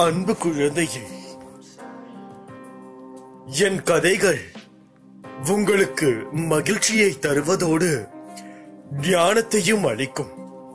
அன்பு குழந்தையே என் கதைகள் உங்களுக்கு மகிழ்ச்சியை தருவதோடு ஞானத்தையும் அளிக்கும்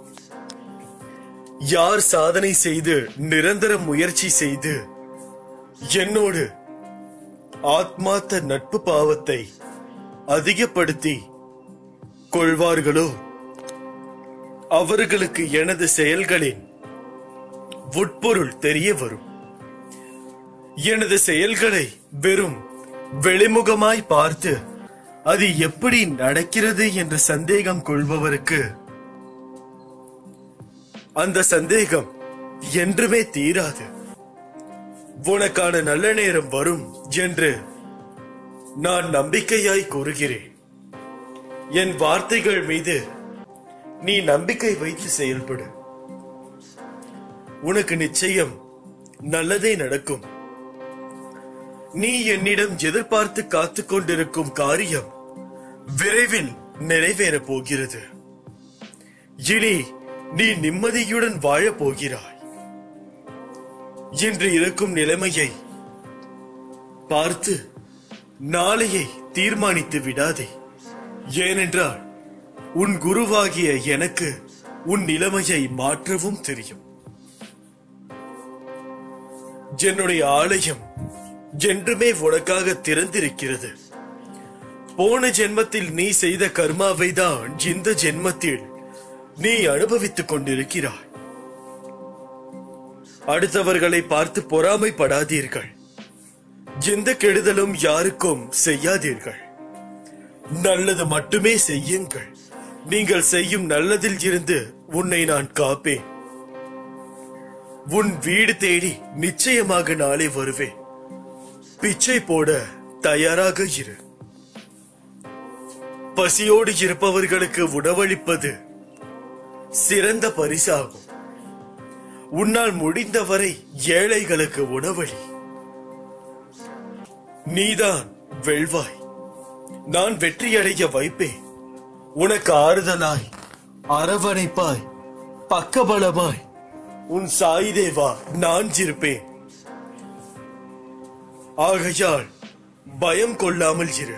யார் சாதனை செய்து நிரந்தர முயற்சி செய்து என்னோடு ஆத்மார்த்த நட்பு பாவத்தை அதிகப்படுத்தி கொள்வார்களோ அவர்களுக்கு எனது செயல்களின் உட்பொருள் தெரிய வரும் எனது செயல்களை வெறும் வெளிமுகமாய் பார்த்து அது எப்படி நடக்கிறது என்ற சந்தேகம் கொள்பவருக்கு அந்த சந்தேகம் என்றுமே தீராது உனக்கான நல்ல நேரம் வரும் என்று நான் நம்பிக்கையாய் கூறுகிறேன் என் வார்த்தைகள் மீது நீ நம்பிக்கை வைத்து செயல்படு உனக்கு நிச்சயம் நல்லதே நடக்கும் நீ என்னிடம் எதிர்பார்த்து காத்துக் கொண்டிருக்கும் காரியம் விரைவில் நிறைவேறப் போகிறது இனி நீ நிம்மதியுடன் வாழப் போகிறாய் இன்று இருக்கும் நிலைமையை பார்த்து நாளையை தீர்மானித்து விடாதே ஏனென்றால் உன் குருவாகிய எனக்கு உன் நிலைமையை மாற்றவும் தெரியும் என்னுடைய ஆலயம் என்றுமே உனக்காக திறந்திருக்கிறது போன ஜென்மத்தில் நீ செய்த கர்மாவை தான் இந்த ஜென்மத்தில் நீ அனுபவித்துக் கொண்டிருக்கிறாய் அடுத்தவர்களை பார்த்து பொறாமைப்படாதீர்கள் எந்த கெடுதலும் யாருக்கும் செய்யாதீர்கள் நல்லது மட்டுமே செய்யுங்கள் நீங்கள் செய்யும் நல்லதில் இருந்து உன்னை நான் காப்பேன் உன் வீடு தேடி நிச்சயமாக நாளை வருவேன் பிச்சை போட தயாராக இரு பசியோடு இருப்பவர்களுக்கு உணவளிப்பது சிறந்த பரிசாகும் உன்னால் முடிந்தவரை ஏழைகளுக்கு உணவளி நீதான் வெல்வாய் நான் வெற்றியடைய வைப்பேன் உனக்கு ஆறுதலாய் அரவணைப்பாய் பக்கபலமாய் உன் சாய் தேவா நான் இருப்பேன் ஆகையால் பயம் கொள்ளாமல் இரு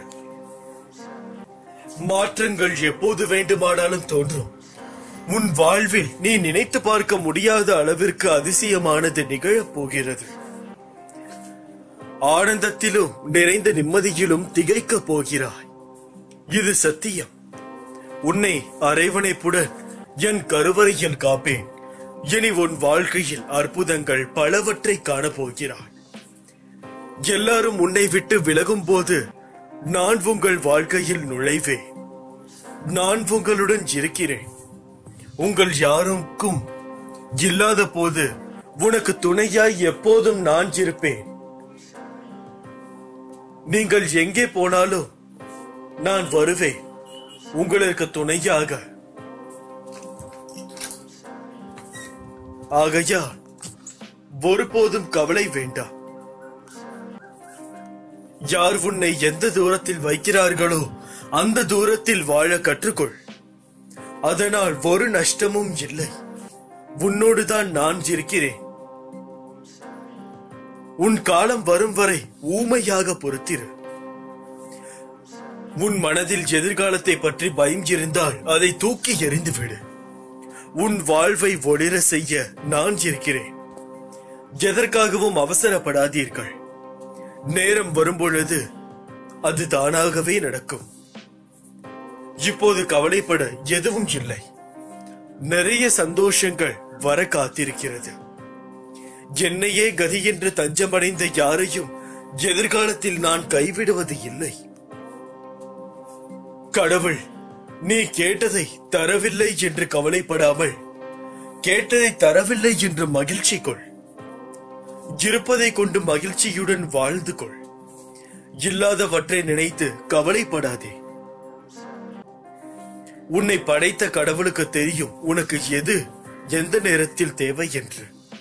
மாற்றங்கள் எப்போது வேண்டுமானாலும் தோன்றும் உன் வாழ்வில் நீ நினைத்து பார்க்க முடியாத அளவிற்கு அதிசயமானது நிகழப் போகிறது ஆனந்தத்திலும் நிறைந்த நிம்மதியிலும் திகைக்கப் போகிறாய் இது சத்தியம் உன்னை அரைவணைப்புடன் என் கருவறையில் காப்பேன் இனி உன் வாழ்க்கையில் அற்புதங்கள் பலவற்றை காணப்போகிறாய் எல்லாரும் உன்னை விட்டு விலகும் போது நான் உங்கள் வாழ்க்கையில் நுழைவேன் நான் உங்களுடன் இருக்கிறேன் உங்கள் யாருக்கும் இல்லாத போது உனக்கு துணையாய் எப்போதும் நான் இருப்பேன் நீங்கள் எங்கே போனாலும் நான் வருவேன் உங்களுக்கு துணையாக ஆகையால் ஒருபோதும் கவலை வேண்டாம் யார் உன்னை எந்த தூரத்தில் வைக்கிறார்களோ அந்த தூரத்தில் வாழ கற்றுக்கொள் அதனால் ஒரு நஷ்டமும் இல்லை உன்னோடுதான் நான் இருக்கிறேன் உன் காலம் வரும் வரை ஊமையாக பொறுத்திரு உன் மனதில் எதிர்காலத்தை பற்றி பயம் இருந்தால் அதை தூக்கி எறிந்துவிடு உன் வாழ்வை ஒளிர செய்ய நான் இருக்கிறேன் எதற்காகவும் அவசரப்படாதீர்கள் நேரம் வரும்பொழுது அது தானாகவே நடக்கும் இப்போது கவலைப்பட எதுவும் இல்லை நிறைய சந்தோஷங்கள் வர காத்திருக்கிறது என்னையே கதி என்று தஞ்சமடைந்த யாரையும் எதிர்காலத்தில் நான் கைவிடுவது இல்லை கடவுள் நீ கேட்டதை தரவில்லை என்று கவலைப்படாமல் கேட்டதை தரவில்லை என்று மகிழ்ச்சி கொள் இருப்பதை கொண்டு மகிழ்ச்சியுடன் வாழ்ந்து கொள் இல்லாதவற்றை நினைத்து கவலைப்படாதே உன்னை படைத்த கடவுளுக்கு தெரியும் உனக்கு எது எந்த நேரத்தில் தேவை என்று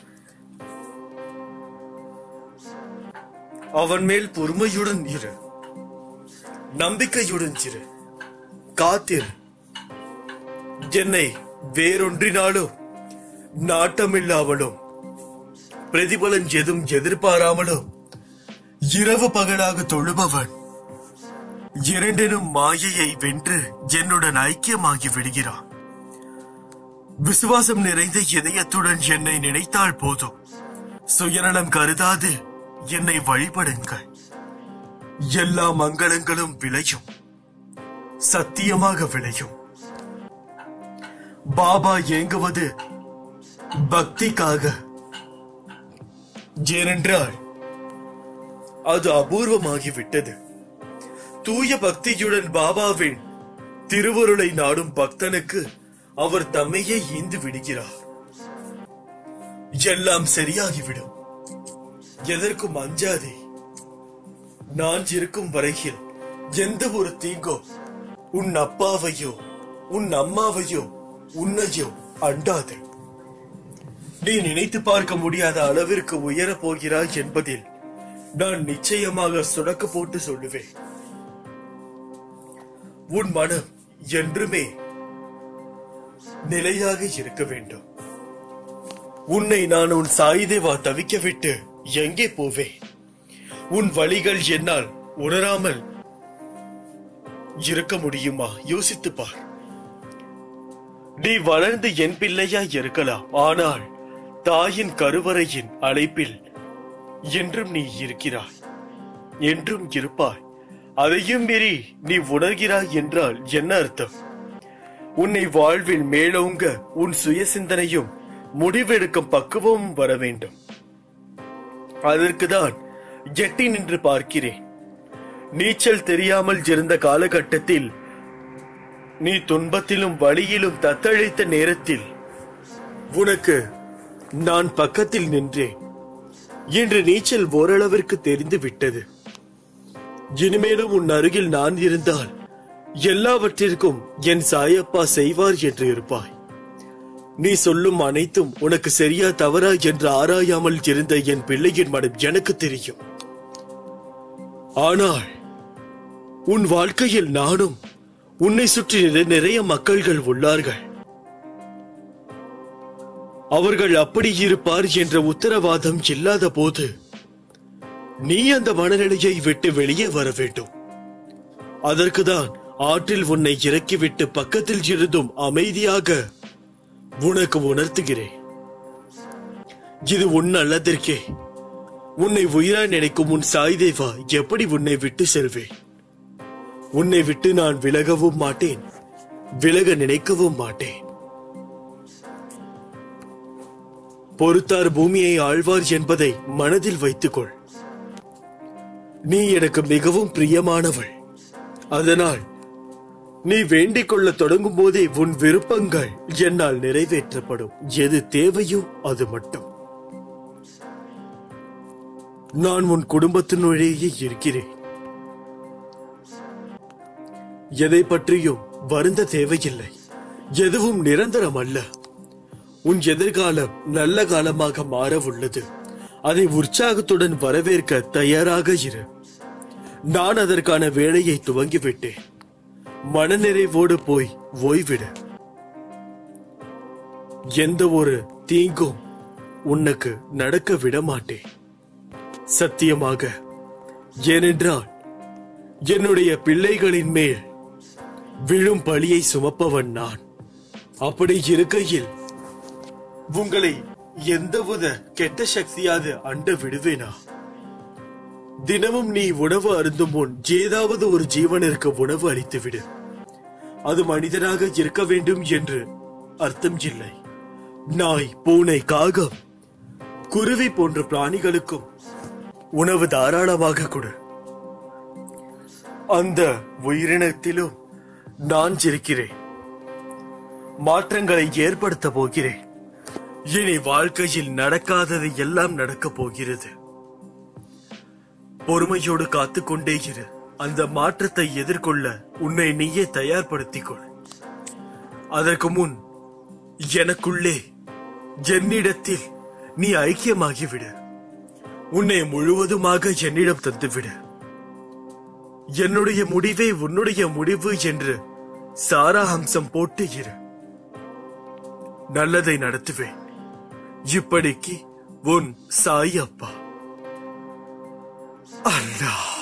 அவன் மேல் பொறுமையுடன் இரு நம்பிக்கையுடன் இரு காத்திரு என்னை வேறொன்றினாலும் நாட்டமில்லாமலும் பிரதிபலன் எதுவும் எதிர்பாராமலோ இரவு பகலாக தொழுபவன் இரண்டினும் மாயையை வென்று என்னுடன் ஐக்கியமாகி விடுகிறான் விசுவாசம் நிறைந்த இதயத்துடன் என்னை நினைத்தால் போதும் சுயநலம் கருதாது என்னை வழிபடுங்கள் எல்லா மங்களங்களும் விளையும் சத்தியமாக விளையும் பாபா ஏங்குவது பக்திக்காக ஏனென்றால் அது அபூர்வமாகிவிட்டது தூய பக்தியுடன் பாபாவின் திருவருளை நாடும் பக்தனுக்கு அவர் தம்மையே ஈந்து விடுகிறார் எல்லாம் சரியாகிவிடும் எதற்கும் அஞ்சாதே நான் இருக்கும் வரையில் எந்த ஒரு தீங்கோ உன் அப்பாவையோ உன் அம்மாவையோ உன்னையோ அண்டாது நீ நினைத்து பார்க்க முடியாத அளவிற்கு உயரப் போகிறாய் என்பதில் நான் நிச்சயமாக சுடக்கு போட்டு சொல்லுவேன் உன் மனம் என்றுமே நிலையாக இருக்க வேண்டும் உன்னை நான் உன் சாய்தேவா தவிக்க விட்டு எங்கே போவேன் உன் வழிகள் என்னால் உணராமல் இருக்க முடியுமா யோசித்து பார் நீ வளர்ந்து என் பிள்ளையா இருக்கலாம் ஆனால் தாயின் கருவறையின் அழைப்பில் என்றும் நீ இருக்கிறாய் என்றும் இருப்பாய் அதையும் மீறி நீ உணர்கிறாய் என்றால் என்ன அர்த்தம் உன்னை வாழ்வில் மேலோங்க உன் சுய சிந்தனையும் முடிவெடுக்கும் பக்குவமும் வர வேண்டும் அதற்குதான் எட்டி நின்று பார்க்கிறேன் நீச்சல் தெரியாமல் இருந்த காலகட்டத்தில் நீ துன்பத்திலும் வழியிலும் தத்தளித்த நேரத்தில் உனக்கு நான் பக்கத்தில் நின்றேன் இன்று நீச்சல் ஓரளவிற்கு தெரிந்து விட்டது இனிமேலும் உன் அருகில் நான் இருந்தால் எல்லாவற்றிற்கும் என் சாயப்பா செய்வார் என்று இருப்பாய் நீ சொல்லும் அனைத்தும் உனக்கு சரியா தவறா என்று ஆராயாமல் இருந்த என் பிள்ளையின் மனம் எனக்கு தெரியும் ஆனால் உன் வாழ்க்கையில் நானும் உன்னை சுற்றி நிறை- நிறைய மக்கள்கள் உள்ளார்கள் அவர்கள் அப்படி இருப்பார் என்ற உத்தரவாதம் இல்லாத போது நீ அந்த மனநிலையை விட்டு வெளியே வர வேண்டும் அதற்குதான் ஆற்றில் உன்னை இறக்கிவிட்டு பக்கத்தில் இருந்தும் அமைதியாக உனக்கு உணர்த்துகிறேன் இது உன் நல்லதற்கே உன்னை உயிரா நினைக்கும் உன் சாய்தேவா எப்படி உன்னை விட்டு செல்வேன் உன்னை விட்டு நான் விலகவும் மாட்டேன் விலக நினைக்கவும் மாட்டேன் பொறுத்தார் பூமியை ஆழ்வார் என்பதை மனதில் வைத்துக்கொள் நீ எனக்கு மிகவும் பிரியமானவள் அதனால் நீ வேண்டிக் கொள்ள தொடங்கும் போதே உன் விருப்பங்கள் என்னால் நிறைவேற்றப்படும் எது தேவையோ அது மட்டும் நான் உன் குடும்பத்தினுள்ளேயே இருக்கிறேன் எதை பற்றியும் வருந்த தேவையில்லை எதுவும் நிரந்தரம் அல்ல உன் எதிர்காலம் நல்ல காலமாக மாற உள்ளது அதை உற்சாகத்துடன் வரவேற்க தயாராக இரு நான் அதற்கான வேலையை துவங்கிவிட்டேன் மனநிறைவோடு போய் ஓய்விடு எந்த ஒரு தீங்கும் உனக்கு நடக்க விட மாட்டேன் சத்தியமாக ஏனென்றால் என்னுடைய பிள்ளைகளின் மேல் விழும் பழியை சுமப்பவன் நான் அப்படி இருக்கையில் உங்களை எந்தவித கெட்ட சக்தியாது அண்ட விடுவேனா தினமும் நீ உணவு அருந்தும் முன் ஏதாவது ஒரு ஜீவனிற்கு உணவு அளித்து விடு அது மனிதனாக இருக்க வேண்டும் என்று அர்த்தம் இல்லை நாய் பூனை காகம் குருவி போன்ற பிராணிகளுக்கும் உணவு தாராளமாக கொடு அந்த உயிரினத்திலும் நான் இருக்கிறேன் மாற்றங்களை ஏற்படுத்த போகிறேன் இனி வாழ்க்கையில் நடக்காதது எல்லாம் நடக்கப் போகிறது பொறுமையோடு காத்துக்கொண்டே இரு அந்த மாற்றத்தை எதிர்கொள்ள உன்னை நீயே தயார்படுத்திக் கொள் அதற்கு முன் எனக்குள்ளே என்னிடத்தில் நீ ஐக்கியமாகிவிடு உன்னை முழுவதுமாக என்னிடம் தந்துவிடு என்னுடைய முடிவே உன்னுடைய முடிவு என்று சாராம்சம் போட்டு இரு நல்லதை நடத்துவேன் இப்படிக்கு உன் சாய் அப்பா அல்லாஹ்